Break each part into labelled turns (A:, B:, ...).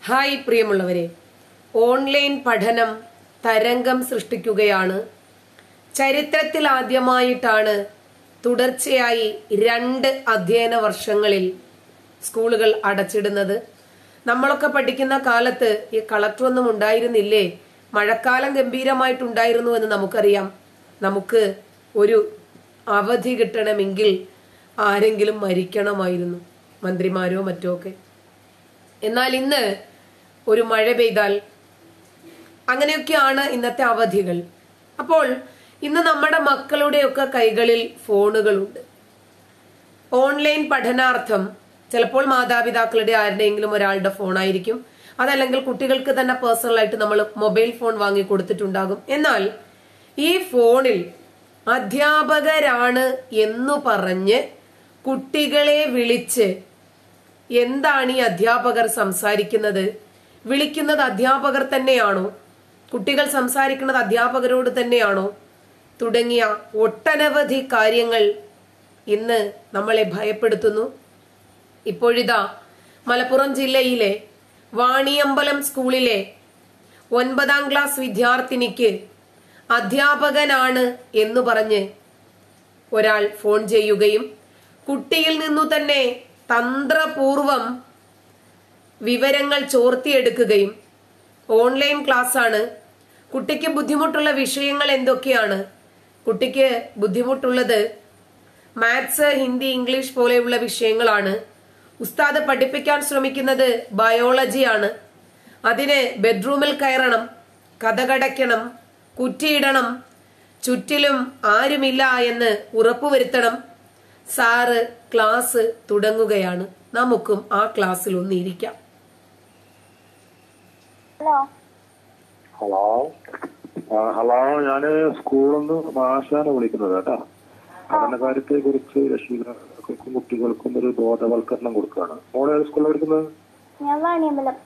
A: Hi പ്രിയമുള്ളവരെ online പഠനം തരംഗം സൃഷ്ടിക്കുകയാണ് ചരിത്രത്തിൽ ആദ്യമായിട്ടാണ് തുടർച്ചയായി രണ്ട് അധ്യയന വർഷങ്ങളിൽ സ്കൂളുകൾ അടച്ചിടുന്നത് നമ്മളൊക്കെ പഠിക്കുന്ന കാലത്ത് ഈ കളക്ടറൊന്നും ഉണ്ടായിരുന്നില്ലേ മഴക്കാലം ഗംഭീരമായിട്ടുണ്ടായിരുന്നു എന്ന് നമുക്കറിയാം നമുക്ക് ഒരു അവധി കിട്ടണമെങ്കിൽ ആരെങ്കിലും മരിക്കണമായിരുന്നു മന്ത്രിമാരോ മറ്റോ ഒക്കെ എന്നാൽ ഇന്ന് ഒരു മഴ പെയ്താൽ അങ്ങനെയൊക്കെയാണ് ഇന്നത്തെ അവധികൾ അപ്പോൾ ഇന്ന് നമ്മുടെ മക്കളുടെയൊക്കെ കൈകളിൽ ഫോണുകളുണ്ട് ഓൺലൈൻ പഠനാർത്ഥം ചിലപ്പോൾ മാതാപിതാക്കളുടെ ആരുടെയെങ്കിലും ഒരാളുടെ ഫോണായിരിക്കും അതല്ലെങ്കിൽ കുട്ടികൾക്ക് തന്നെ പേഴ്സണൽ ആയിട്ട് നമ്മൾ മൊബൈൽ ഫോൺ വാങ്ങി കൊടുത്തിട്ടുണ്ടാകും എന്നാൽ ഈ ഫോണിൽ അധ്യാപകരാണ് എന്നു പറഞ്ഞ് കുട്ടികളെ വിളിച്ച് എന്താണ് ഈ അധ്യാപകർ സംസാരിക്കുന്നത് വിളിക്കുന്നത് അധ്യാപകർ തന്നെയാണോ കുട്ടികൾ സംസാരിക്കുന്നത് അധ്യാപകരോട് തന്നെയാണോ തുടങ്ങിയ ഒട്ടനവധി കാര്യങ്ങൾ ഇന്ന് നമ്മളെ ഭയപ്പെടുത്തുന്നു ഇപ്പോഴിതാ മലപ്പുറം ജില്ലയിലെ വാണിയമ്പലം സ്കൂളിലെ ഒൻപതാം ക്ലാസ് വിദ്യാർത്ഥിനിക്ക് അധ്യാപകനാണ് എന്ന് പറഞ്ഞ് ഒരാൾ ഫോൺ ചെയ്യുകയും കുട്ടിയിൽ നിന്നു തന്നെ തന്ത്രപൂർവം വിവരങ്ങൾ ചോർത്തിയെടുക്കുകയും ഓൺലൈൻ ക്ലാസ് ആണ് കുട്ടിക്ക് ബുദ്ധിമുട്ടുള്ള വിഷയങ്ങൾ എന്തൊക്കെയാണ് കുട്ടിക്ക് ബുദ്ധിമുട്ടുള്ളത് മാത്സ് ഹിന്ദി ഇംഗ്ലീഷ് പോലെയുള്ള വിഷയങ്ങളാണ് ഉസ്താദ് പഠിപ്പിക്കാൻ ശ്രമിക്കുന്നത് ബയോളജിയാണ് അതിന് ബെഡ്റൂമിൽ കയറണം കഥകടയ്ക്കണം കുറ്റിയിടണം ചുറ്റിലും ആരുമില്ല എന്ന് ഉറപ്പുവരുത്തണം സാറ് ക്ലാസ് തുടങ്ങുകയാണ് നമുക്കും ആ ക്ലാസ്സിൽ ഒന്ന് ഇരിക്കാം
B: ഹലോ
C: ഹലോ ആ, ഹലോ ഞാന് സ്കൂളിൽ നിന്ന് മാഷാണ് വിളിക്കുന്നത് കേട്ടോ പഠനകാര്യത്തെ കുറിച്ച് രക്ഷിതാക്കൾക്കും കുട്ടികൾക്കും ഒരു ബോധവൽക്കരണം കൊടുക്കുകയാണ് മോളെ ഏത് സ്കൂളിലാണ് പഠിക്കുന്നത്
B: ഞാൻ വാണിയമ്പലം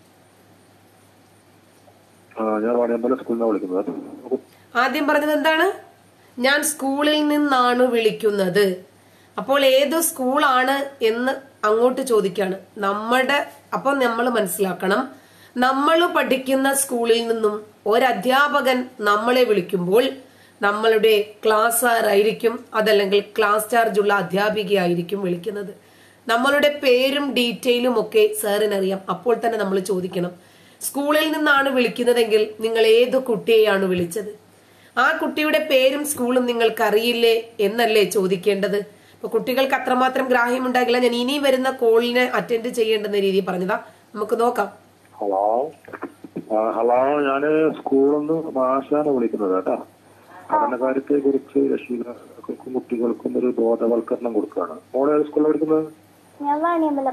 C: ആ, ഞാൻ വാണിയമ്പലം സ്കൂളിൽ നിന്നാണ് വിളിക്കുന്നത് കേട്ടോ.
A: ആദ്യം പറഞ്ഞത് എന്താണ് ഞാൻ സ്കൂളിൽ നിന്നാണ് വിളിക്കുന്നത് അപ്പോൾ ഏത് സ്കൂളാണ് എന്ന് അങ്ങോട്ട് ചോദിക്കാണ് നമ്മുടെ അപ്പോൾ നമ്മൾ മനസ്സിലാക്കണം നമ്മൾ പഠിക്കുന്ന സ്കൂളിൽ നിന്നും ഒരധ്യാപകൻ നമ്മളെ വിളിക്കുമ്പോൾ നമ്മളുടെ ക്ലാസ് ആരായിരിക്കും അതല്ലെങ്കിൽ ക്ലാസ് ചാർജ് ഉള്ള അധ്യാപികയായിരിക്കും വിളിക്കുന്നത് നമ്മളുടെ പേരും ഡീറ്റെയിലും ഒക്കെ സാറിനറിയാം അപ്പോൾ തന്നെ നമ്മൾ ചോദിക്കണം സ്കൂളിൽ നിന്നാണ് വിളിക്കുന്നതെങ്കിൽ നിങ്ങൾ ഏത് കുട്ടിയെയാണ് വിളിച്ചത് ആ കുട്ടിയുടെ പേരും സ്കൂളും നിങ്ങൾക്ക് അറിയില്ലേ എന്നല്ലേ ചോദിക്കേണ്ടത് അപ്പൊ കുട്ടികൾക്ക് അത്രമാത്രം ഗ്രാഹ്യം ഉണ്ടാകില്ല ഞാൻ ഇനി വരുന്ന കോളിനെ അറ്റൻഡ് ചെയ്യേണ്ടുന്ന രീതി പറഞ്ഞതാ നമുക്ക് നോക്കാം
C: ഹലോ ആ, ഹലോ ഞാന് സ്കൂളിൽ നിന്ന് മാഷാണ് വിളിക്കുന്നത് കേട്ടോ പഠനകാര്യത്തെ കുറിച്ച് രക്ഷിതാക്കൾക്കും കുട്ടികൾക്കും ഒരു ബോധവൽക്കരണം കൊടുക്കുകയാണ് മോളെ ഏത് സ്കൂളിലാണ് പഠിക്കുന്നത്
B: ഞാൻ വാണിയമ്പലം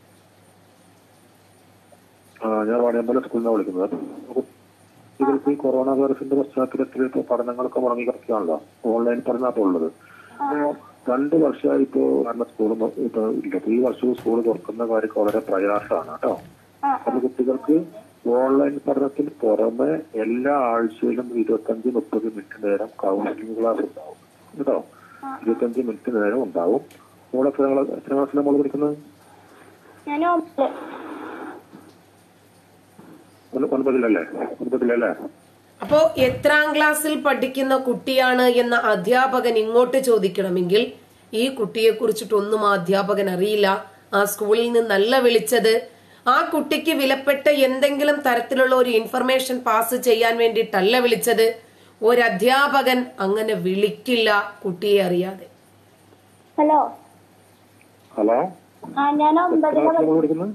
C: ആ, ഞാൻ വാണിയമ്പലം സ്കൂളിൽ നിന്നാണ് വിളിക്കുന്നത് കേട്ടോ. കുട്ടികൾക്ക് ഈ കൊറോണ വൈറസിന്റെ പശ്ചാത്തലത്തിൽ ഇപ്പൊ പഠനങ്ങളൊക്കെ മുടങ്ങി കിടക്കുകയാണല്ലോ ഓൺലൈൻ പഠനമാണ് ഉള്ളത് അപ്പോ രണ്ട് വർഷമായി ഇപ്പോ കാരണം സ്കൂൾ ഇപ്പൊ ഇല്ല ഇപ്പൊ ഈ വർഷവും സ്കൂൾ തുറക്കുന്ന കാര്യം വളരെ പ്രയാസമാണ് കേട്ടോ
B: ആ
C: അപ്പൊ കുട്ടികൾക്ക് ഓൺലൈൻ പഠനത്തിന് പുറമെ എല്ലാ ആഴ്ചയിലും ഇരുപത്തഞ്ച് മുപ്പത് മിനിറ്റ് നേരം കൗൺസിലിംഗ് ക്ലാസ് ഉണ്ടാവും കേട്ടോ ഇരുപത്തഞ്ച് മിനിറ്റ് നേരം ഉണ്ടാവും മോളെ എത്ര ക്ലാ- എത്ര ക്ലാസ്സിലാണ് മോള് പഠിക്കുന്നത്
B: ഞാൻ ഒമ്പത്
C: ഒൻ- ഒൻപതിലല്ലേ ഒൻപതിലല്ലേ
A: അപ്പോ എത്രാം ക്ലാസ്സിൽ പഠിക്കുന്ന കുട്ടിയാണ് എന്ന അധ്യാപകൻ ഇങ്ങോട്ട് ചോദിക്കണമെങ്കിൽ ഈ കുട്ടിയെ കുറിച്ചിട്ടൊന്നും ആ അധ്യാപകൻ അറിയില്ല ആ സ്കൂളിൽ നിന്നല്ല വിളിച്ചത് ആ കുട്ടിക്ക് വിലപ്പെട്ട എന്തെങ്കിലും തരത്തിലുള്ള ഒരു ഇൻഫർമേഷൻ പാസ് ചെയ്യാൻ വേണ്ടിയിട്ടല്ല വിളിച്ചത് ഒരു അധ്യാപകൻ അങ്ങനെ വിളിക്കില്ല കുട്ടിയെ അറിയാതെ
B: ഹലോ
C: ഹലോ
B: ആ ഞാൻ ഒമ്പതിലെ
C: ക്ലാസ്സിലാണ് മോള് പഠിക്കുന്നത്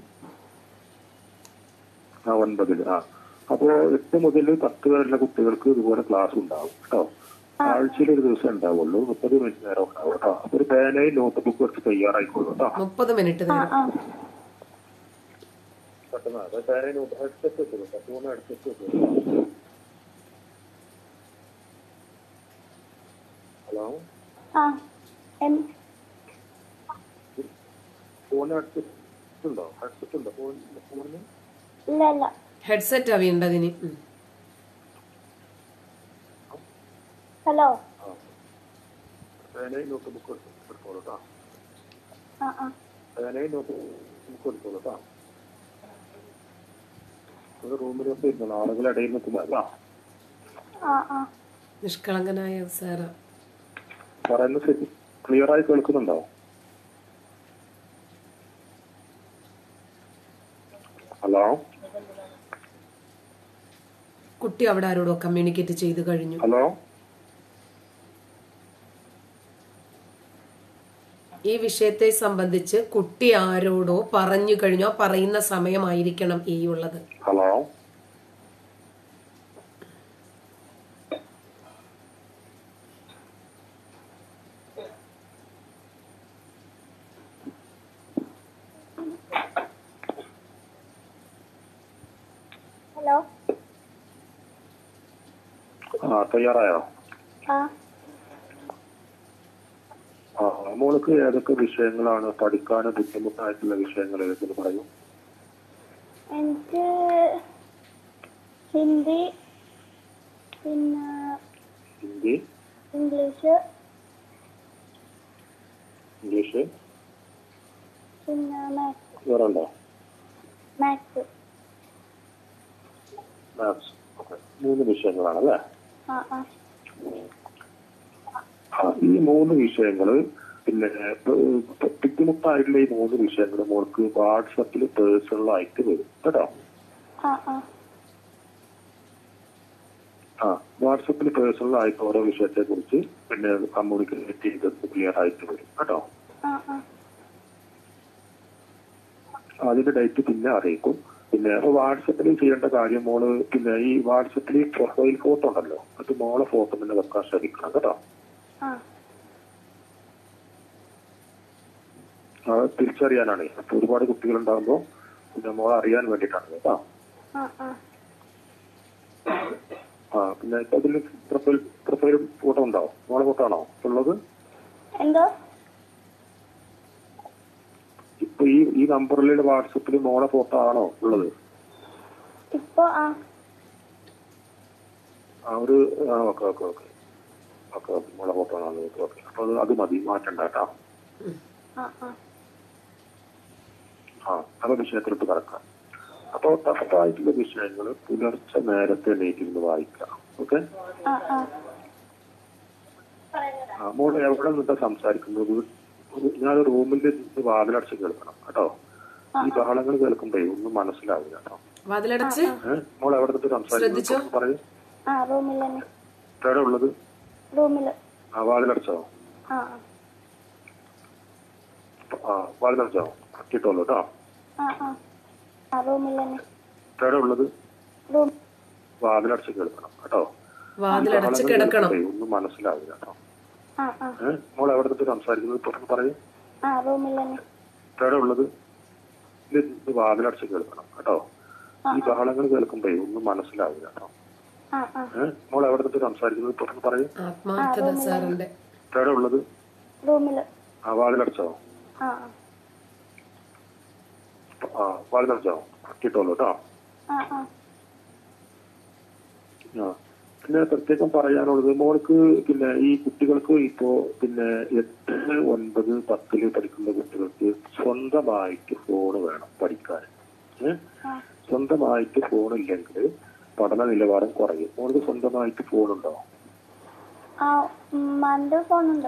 C: ആ ഒൻപതിൽ ആ അപ്പോ എട്ട് മുതൽ പത്ത് വരെയുള്ള കുട്ടികൾക്ക് ഇതുപോലെ ക്ലാസ് ഉണ്ടാവും കേട്ടോ ആഴ്ചയിൽ ഒരു ദിവസം ഉണ്ടാവുള്ളൂ മുപ്പത് മിനിറ്റ് നേരം ഉണ്ടാവും കേട്ടോ അപ്പൊ ഒരു പേനയും നോട്ട് ബുക്ക് വെച്ച് തയ്യാറായിക്കോളൂ കേട്ടോ
A: മുപ്പത് മിനിറ്റ്
B: ആ
A: നേരം
B: ആ
C: പെട്ടെന്ന് അത് പേനയും നോട്ട് ഹെഡ്സെറ്റ് വെച്ചോളൂ ഫോൺ ഹെഡ്സെറ്റ് വെച്ചോളൂ ഹലോ
B: ആ എൻ-
C: ഫോൺ ഹെഡ്സെറ്റ് ഉണ്ടോ ഹെഡ്സെറ്റ് ഉണ്ടോ ഫോൺ ഫോണിന്
B: ഇല്ല ഇല്ല
A: ഹെഡ്സെറ്റ് അറിയേണ്ടതിന് ഉം.
B: ഹലോ
C: പേനയും നോട്ട് ബുക്ക് എടുത്തോളൂ കേട്ടോ
B: ആ ആ
C: പേനയും നോട്ട് ബുക്ക് എടുത്തോളൂ കേട്ടോ ഒരു റൂമിലൊക്കെ ഇരുന്നു ആളുകളുടെ ഇടയിൽ നിൽക്കുമ്പോ അല്ല
B: ആ ആ
A: നിഷ്കളങ്കനായ സാറ
C: പറയുന്നത് ശരി ക്ലിയർ ആയി കേൾക്കുന്നുണ്ടോ ഹലോ
A: കുട്ടി അവിടെ ആരോടോ കമ്മ്യൂണിക്കേറ്റ് ചെയ്തു കഴിഞ്ഞു
C: ഹലോ
A: ഈ വിഷയത്തെ സംബന്ധിച്ച് കുട്ടി ആരോടോ പറഞ്ഞു കഴിഞ്ഞോ പറയുന്ന സമയമായിരിക്കണം ഈ ഉള്ളത്
C: ഹലോ
B: ഹലോ
C: ആ തയ്യാറായോ
B: ആ
C: ആ മോൾക്ക് ഏതൊക്കെ വിഷയങ്ങളാണ് പഠിക്കാൻ ബുദ്ധിമുട്ടായിട്ടുള്ള വിഷയങ്ങൾ ഏതെന്ന് പറയൂ
B: എനിക്ക് ഹിന്ദി പിന്നെ
C: ഹിന്ദി
B: ഇംഗ്ലീഷ്
C: ഇംഗ്ലീഷ്
B: പിന്നെ മാത്സ്
C: വേറെ ഉണ്ടോ
B: മാത്സ്
C: മാത്സ് ഓക്കെ മൂന്ന് വിഷയങ്ങളാണല്ലേ
B: ആ ആ
C: ആ, ഈ മൂന്ന് വിഷയങ്ങള് പിന്നെ ഏഹ്, ബുദ്ധിമുട്ടായിട്ടുള്ള ഈ മൂന്ന് വിഷയങ്ങൾ മോൾക്ക് വാട്സപ്പിൽ പേഴ്സണൽ ആയിട്ട് വരും കേട്ടോ
B: ആ ആ
C: ആ വാട്സപ്പിൽ പേഴ്സണൽ ആയിട്ട് ഓരോ വിഷയത്തെ കുറിച്ച് പിന്നെ കമ്മ്യൂണിക്കേറ്റ് ചെയ്ത് ക്ലിയർ ആയിട്ട് വരും കേട്ടോ
B: ആ ആ
C: അതിന്റെ ഡേറ്റ് പിന്നെ അറിയിക്കും പിന്നെ വാട്സപ്പിൽ ചെയ്യേണ്ട കാര്യം മോള് പിന്നെ ഈ വാട്സപ്പിൽ പ്രൊഫൈൽ ഫോട്ടോ ഉണ്ടല്ലോ അത് മോളെ ഫോട്ടോ തന്നെ വെക്കാൻ ശ്രമിക്കണം കേട്ടോ
B: ആ
C: അത് തിരിച്ചറിയാനാണ് അപ്പൊ ഒരുപാട് കുട്ടികൾ ഉണ്ടാകുമ്പോൾ പിന്നെ മോളെ അറിയാൻ വേണ്ടിയിട്ടാണ് കേട്ടോ
B: ആ ആ
C: ആ പിന്നെ ഇപ്പൊ അതിൽ പ്രൊഫൈൽ പ്രൊഫൈൽ ഫോട്ടോ ഉണ്ടാവും മോളെ ഫോട്ടോ ആണോ ഉള്ളത്
B: എന്തോ
C: ഇപ്പൊ ഈ ഈ നമ്പറിൽ വാട്സപ്പിൽ മോളെ ഫോട്ടോ ആണോ ഉള്ളത്
B: ഇപ്പൊ ആ
C: ആ ഒരു ആ okay okay okay okay okay മോളെ ഫോട്ടോ ആണോ ഓക്കെ അപ്പൊ അത് അത് മതി മാറ്റണ്ട കേട്ടോ
B: ആ ആ
C: ആ അപ്പൊ വിഷയത്തിലോട്ട് കടക്കാം അപ്പൊ ടഫായിട്ടുള്ള വിഷയങ്ങൾ പുലർച്ചെ നേരത്തെ എണീറ്റിരുന്ന് വായിക്കാം ഓക്കെ
B: ആ ആ
C: ആ മോള് എവിടെ നിന്നിട്ടാ സംസാരിക്കുന്നത് ഒരു- ഞാൻ റൂമിൽ നിന്ന് വാതിലടച്ച് കേൾക്കണം കേട്ടോ ഈ ബഹളങ്ങൾ കേൾക്കുമ്പോ ഒന്നും മനസ്സിലാവില്ല കേട്ടോ
A: വാതിലടച്ച്
C: ഏഹ് മോൾ എവിടെ നിന്നിട്ട്
A: ശ്രദ്ധിച്ചോ?
C: സംസാരിക്കുന്നു പറയൂ
B: ആ റൂമിൽ തന്നെ
C: എവിടെ ഉള്ളത്
B: റൂമിൽ
C: ആ വാതിലടച്ചോ
B: ആ
C: ആ വാതിലടച്ചോ കിട്ടുമല്ലോ കേട്ടോ
B: ആ ആ ആ റൂമിൽ തന്നെ
C: എവിടെ ഉള്ളത്
B: റൂം
C: വാതിലടച്ച് കേൾക്കണം കേട്ടോ
A: വാതിലടച്ച്
C: ബഹളങ്ങൾ
A: കിടക്കണം
C: കേൾക്കുമ്പോ ഒന്നും മനസ്സിലാവില്ല കേട്ടോ
B: ആ ആ
C: ഏഹ് മോൾ എവിടെ നിന്നിട്ട് സംസാരിക്കുന്നത് തുറന്ന് പറയൂ
B: ആ റൂമിൽ തന്നെ
C: എവിടെ ഉള്ളത് ഇത് ഇത് വാതിലടച്ച് കേൾക്കണം കേട്ടോ ഈ ബഹളങ്ങൾ കേൾക്കുമ്പോ ഒന്നും മനസ്സിലാവില്ല കേട്ടോ
B: ആ ആ
C: ഏഹ് മോൾ എവിടെ നിന്നിട്ട് സംസാരിക്കുന്നത് തുറന്ന് പറയൂ
A: ആത്മാർത്ഥത സാറിന്റെ
C: എവിടെ ഉള്ളത്
B: റൂമിൽ
C: ആ വാതിലടച്ചോ
B: ആ
C: ആ വാതിലടച്ചോ കിട്ടുമല്ലോ കേട്ടോ
B: ആ ആ
C: ആ പിന്നെ പ്രത്യേകം പറയാനുള്ളത് മോൾക്ക് പിന്നെ ഈ കുട്ടികൾക്ക് ഇപ്പോ പിന്നെ എട്ട് ഒൻപത് പത്തില് പഠിക്കുന്ന കുട്ടികൾക്ക് സ്വന്തമായിട്ട് ഫോൺ വേണം പഠിക്കാൻ ഏഹ്
B: ആ
C: സ്വന്തമായിട്ട് ഫോൺ ഇല്ലെങ്കിൽ പഠന നിലവാരം കുറയും മോൾക്ക് സ്വന്തമായിട്ട് ഫോൺ ഉണ്ടോ
B: ആ ഉമ്മാന്റെ ഫോണുണ്ട്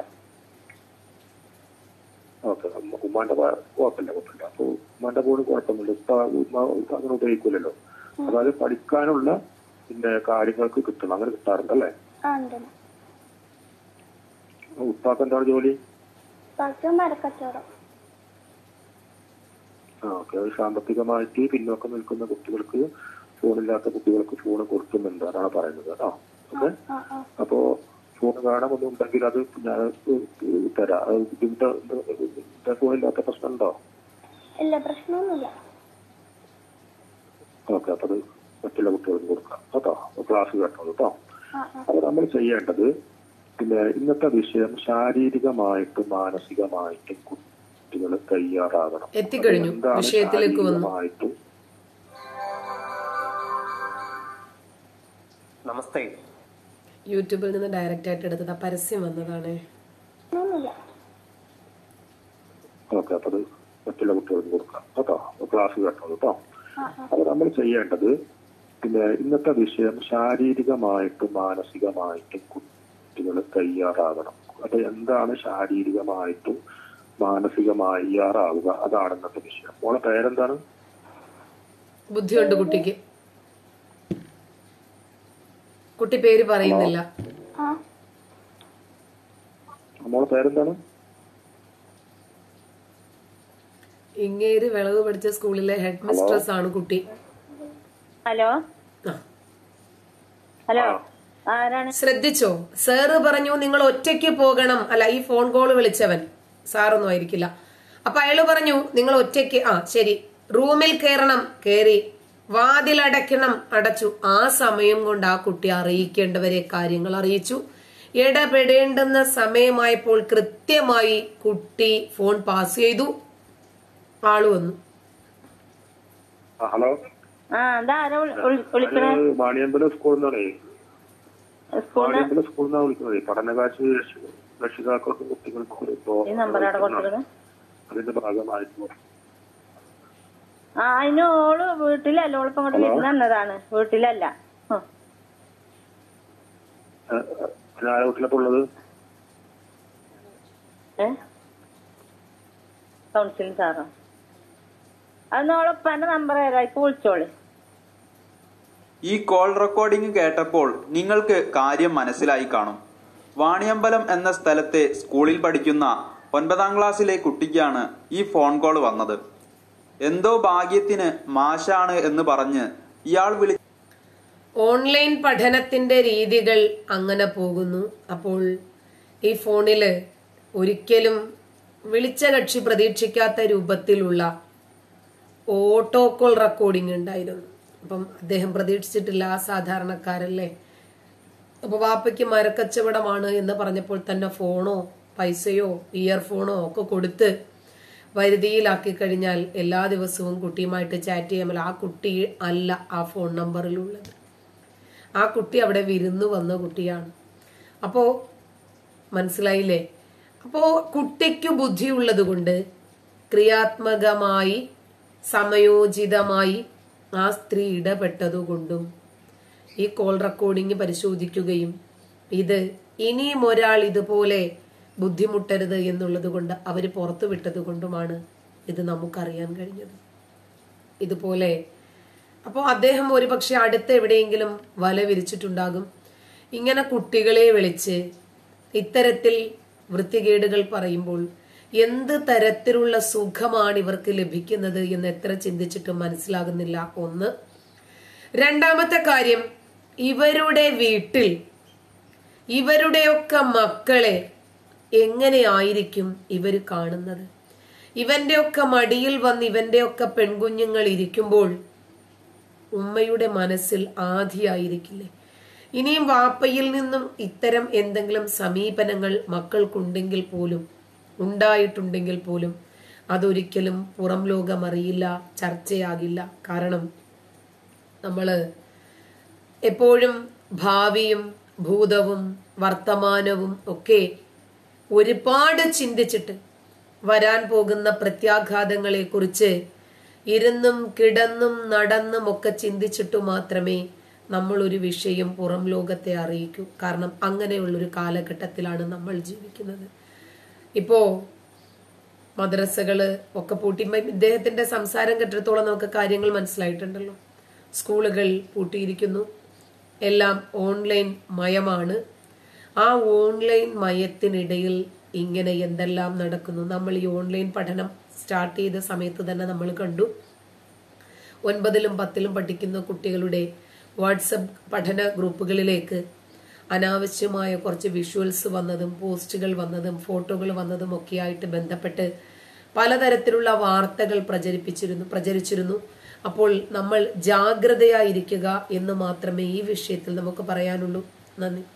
C: ഓക്കെ ഉമ്മാന്റെ പ- കുഴപ്പമില്ല കുഴപ്പമില്ല അപ്പൊ ഉമ്മാന്റെ ഫോൺ കുഴപ്പമൊന്നുമില്ല ഇപ്പൊ ഉമ്മ അങ്ങനെ ഉപയോഗിക്കില്ലല്ലോ അതായത് പഠിക്കാനുള്ള പിന്നെ കാര്യങ്ങൾക്ക് കിട്ടണം അങ്ങനെ കിട്ടാറുണ്ട് അല്ലേ
B: ആ ഉണ്ട്
C: ഉപ്പാക്ക് എന്താണ് ജോലി
B: ബാക്കി മരക്കച്ചവടം
C: ആ ഓക്കെ സാമ്പത്തികമായിട്ട് പിന്നോക്കം നിൽക്കുന്ന കുട്ടികൾക്ക് ഫോണില്ലാത്ത കുട്ടികൾക്ക് ഫോൺ കൊടുക്കുന്നുണ്ട് അതാണ് പറയുന്നത് കേട്ടോ ഓക്കെ
B: ആ ആ
C: അപ്പോ ഫോൺ വേണമെന്നുണ്ടെങ്കിൽ അത് ഞാൻ തരാം അത് ബുദ്ധിമുട്ട് എന്താ ഫോണില്ലാത്ത പ്രശ്നമുണ്ടോ
B: ഇല്ല പ്രശ്നമൊന്നുമില്ല
C: ഓക്കെ അപ്പൊ അത് മറ്റുള്ള കുട്ടികൾക്ക് കൊടുക്കാം കേട്ടോ ക്ലാസ് കേട്ടോ കേട്ടോ
B: ആ ആ
C: അപ്പൊ നമ്മൾ ചെയ്യേണ്ടത് പിന്നെ ഇന്നത്തെ വിഷയം ശാരീരികമായിട്ടും മാനസികമായിട്ടും കുട്ടികൾ തയ്യാറാകണം
A: എത്തിക്കഴിഞ്ഞു.
C: എന്താണ്
A: വിഷയത്തിലേക്ക് വന്നു.
C: ശാരീരികമായിട്ടും
D: നമസ്തേ
A: യൂട്യൂബിൽ നിന്ന് ഡയറക്റ്റ് ആയിട്ട് എടുത്തത് ആ പരസ്യം വന്നതാണ്
B: പ്രശ്നമൊന്നുമില്ല
C: ഓക്കെ അപ്പൊ അത് മറ്റുള്ള കുട്ടികൾക്ക് കൊടുക്കാം കേട്ടോ ക്ലാസ് കേട്ടോ കേട്ടോ
B: ആ ആ
C: അപ്പൊ നമ്മൾ ചെയ്യേണ്ടത് പിന്നെ ഇന്നത്തെ വിഷയം ശാരീരികമായിട്ടും മാനസികമായിട്ടും കുട്ടികൾ തയ്യാറാകണം അത് എന്താണ് ശാരീരികമായിട്ടും മാനസികമായി തയ്യാറാവുക അതാണ് ഇന്നത്തെ വിഷയം മോളെ പേരെന്താണ്
A: ബുദ്ധിയുണ്ട് കുട്ടിക്ക് കുട്ടി പേര് പറയുന്നില്ല
B: ആ
C: മോളെ പേരെന്താണ്
A: ഇങ്ങേര് വിളവ് പഠിച്ച സ്കൂളിലെ ഹെഡ് മിസ്ട്രസ് ആണ് കുട്ടി
D: ഹലോ
A: ആ.
D: ഹലോ ആരാണ്
A: ശ്രദ്ധിച്ചോ സാറ് പറഞ്ഞു നിങ്ങൾ ഒറ്റയ്ക്ക് പോകണം അല്ല ഈ ഫോൺ കോൾ വിളിച്ചവൻ സാറൊന്നും ആയിരിക്കില്ല അപ്പൊ അയാള് പറഞ്ഞു നിങ്ങൾ ഒറ്റയ്ക്ക് ആ ശരി റൂമിൽ കയറണം കയറി വാതിൽ അടയ്ക്കണം അടച്ചു ആ സമയം കൊണ്ട് ആ കുട്ടി അറിയിക്കേണ്ടവരെ കാര്യങ്ങൾ അറിയിച്ചു ഇടപെടേണ്ടുന്ന സമയമായപ്പോൾ കൃത്യമായി കുട്ടി ഫോൺ പാസ് ചെയ്തു ആള് വന്നു
C: ആ, ഹലോ
D: ആ ഇതാരാ വിളി- വിളി- വിളിക്കണേ
C: അത് വാണിയമ്പലം സ്കൂളിൽ നിന്നാണേ
D: സ്കൂളിന്
C: വാണിയമ്പലം സ്കൂളിൽ നിന്നാണ് വിളിക്കുന്നത് പഠനകാശ് രക്ഷ- രക്ഷിതാക്കൾക്കും കുട്ടികൾക്കും ഇപ്പോ
D: ഈ നമ്പർ അവിടെ കൊടുത്തിരുന്നത്
C: അതിന്റെ ഭാഗമായിട്ട്
D: ആ അതിന് ഓള് വീട്ടിലല്ല ഓളിപ്പോ ഇങ്ങോട്ട് വിരുന്ന് വന്നതാണ് വീട്ടിലല്ല ഉം.
C: ആരാ വീട്ടിലപ്പോ ഉള്ളത്
D: ഏ കൗൺസിലിംഗ് സാറോ അത് ഓളപ്പന്റെ നമ്പർ ഏതായിക്ക് വിളിച്ചോളി
E: ഈ കോൾ റെക്കോർഡിംഗ് കേട്ടപ്പോൾ നിങ്ങൾക്ക് കാര്യം മനസ്സിലായി കാണും വാണിയമ്പലം എന്ന സ്ഥലത്തെ സ്കൂളിൽ പഠിക്കുന്ന ഒൻപതാം ക്ലാസ്സിലെ കുട്ടിക്കാണ് ഈ ഫോൺ കോൾ വന്നത് എന്തോ ഭാഗ്യത്തിന് മാഷാണ് എന്ന് പറഞ്ഞ് ഇയാൾ വിളി
A: ഓൺലൈൻ പഠനത്തിന്റെ രീതികൾ അങ്ങനെ പോകുന്നു അപ്പോൾ ഈ ഫോണില് ഒരിക്കലും വിളിച്ച കക്ഷി പ്രതീക്ഷിക്കാത്ത രൂപത്തിലുള്ള ഓട്ടോ കോൾ റെക്കോർഡിംഗ് ഉണ്ടായിരുന്നു അപ്പം അദ്ദേഹം പ്രതീക്ഷിച്ചിട്ടില്ല ആ സാധാരണക്കാരല്ലേ അപ്പൊ വാപ്പയ്ക്ക് മരക്കച്ചവടമാണ് എന്ന് പറഞ്ഞപ്പോൾ തന്നെ ഫോണോ പൈസയോ ഇയർഫോണോ ഒക്കെ കൊടുത്ത് വരുതിയിലാക്കി കഴിഞ്ഞാൽ എല്ലാ ദിവസവും കുട്ടിയുമായിട്ട് ചാറ്റ് ചെയ്യാമല്ലോ ആ കുട്ടി അല്ല ആ ഫോൺ നമ്പറിലുള്ളത് ആ കുട്ടി അവിടെ വിരുന്ന് വന്ന കുട്ടിയാണ് അപ്പോ മനസ്സിലായില്ലേ അപ്പോ കുട്ടിക്ക് ബുദ്ധിയുള്ളത് കൊണ്ട് ക്രിയാത്മകമായി സമയോചിതമായി ആ സ്ത്രീ ഇടപെട്ടതുകൊണ്ടും ഈ കോൾ റെക്കോർഡിംഗ് പരിശോധിക്കുകയും ഇത് ഇനിയും ഒരാൾ ഇതുപോലെ ബുദ്ധിമുട്ടരുത് എന്നുള്ളത് കൊണ്ട് അവർ പുറത്തു വിട്ടത് കൊണ്ടുമാണ് ഇത് നമുക്കറിയാൻ കഴിഞ്ഞത് ഇതുപോലെ അപ്പോൾ അദ്ദേഹം ഒരുപക്ഷെ അടുത്ത് എവിടെയെങ്കിലും വല വിരിച്ചിട്ടുണ്ടാകും ഇങ്ങനെ കുട്ടികളെ വിളിച്ച് ഇത്തരത്തിൽ വൃത്തികേടുകൾ പറയുമ്പോൾ എന്ത് തരത്തിലുള്ള സുഖമാണ് ഇവർക്ക് ലഭിക്കുന്നത് എന്ന് എത്ര ചിന്തിച്ചിട്ടും മനസ്സിലാകുന്നില്ല ഒന്ന് രണ്ടാമത്തെ കാര്യം ഇവരുടെ വീട്ടിൽ ഇവരുടെയൊക്കെ മക്കളെ എങ്ങനെയായിരിക്കും ഇവർ കാണുന്നത് ഇവന്റെയൊക്കെ മടിയിൽ വന്ന് ഇവന്റെയൊക്കെ പെൺകുഞ്ഞുങ്ങൾ ഇരിക്കുമ്പോൾ ഉമ്മയുടെ മനസ്സിൽ ആധിയായിരിക്കില്ലേ ഇനിയും വാപ്പയിൽ നിന്നും ഇത്തരം എന്തെങ്കിലും സമീപനങ്ങൾ മക്കൾക്കുണ്ടെങ്കിൽ പോലും ഉണ്ടായിട്ടുണ്ടെങ്കിൽ പോലും അതൊരിക്കലും പുറം ലോകം അറിയില്ല ചർച്ചയാകില്ല കാരണം നമ്മള് എപ്പോഴും ഭാവിയും ഭൂതവും വർത്തമാനവും ഒക്കെ ഒരുപാട് ചിന്തിച്ചിട്ട് വരാൻ പോകുന്ന പ്രത്യാഘാതങ്ങളെ കുറിച്ച് ഇരുന്നും കിടന്നും നടന്നും ഒക്കെ ചിന്തിച്ചിട്ടു മാത്രമേ നമ്മൾ ഒരു വിഷയം പുറം ലോകത്തെ അറിയിക്കൂ കാരണം അങ്ങനെയുള്ളൊരു കാലഘട്ടത്തിലാണ് നമ്മൾ ജീവിക്കുന്നത് ഇപ്പോ മദ്രസകള് ഒക്കെ പൂട്ടി ഇദ്ദേഹത്തിന്റെ സംസാരം കേട്ടിടത്തോളം നമുക്ക് കാര്യങ്ങൾ മനസ്സിലായിട്ടുണ്ടല്ലോ സ്കൂളുകൾ പൂട്ടിയിരിക്കുന്നു എല്ലാം ഓൺലൈൻ മയമാണ് ആ ഓൺലൈൻ മയത്തിനിടയിൽ ഇങ്ങനെ എന്തെല്ലാം നടക്കുന്നു നമ്മൾ ഈ ഓൺലൈൻ പഠനം സ്റ്റാർട്ട് ചെയ്ത സമയത്ത് തന്നെ നമ്മൾ കണ്ടു ഒൻപതിലും പത്തിലും പഠിക്കുന്ന കുട്ടികളുടെ വാട്സപ്പ് പഠന ഗ്രൂപ്പുകളിലേക്ക് അനാവശ്യമായ കുറച്ച് വിഷ്വൽസ് വന്നതും പോസ്റ്റുകൾ വന്നതും ഫോട്ടോകൾ വന്നതും ഒക്കെയായിട്ട് ബന്ധപ്പെട്ട് പലതരത്തിലുള്ള വാർത്തകൾ പ്രചരിപ്പിച്ചിരുന്നു പ്രചരിച്ചിരുന്നു അപ്പോൾ നമ്മൾ ജാഗ്രതയായിരിക്കുക എന്ന് മാത്രമേ ഈ വിഷയത്തിൽ നമുക്ക് പറയാനുള്ളൂ നന്ദി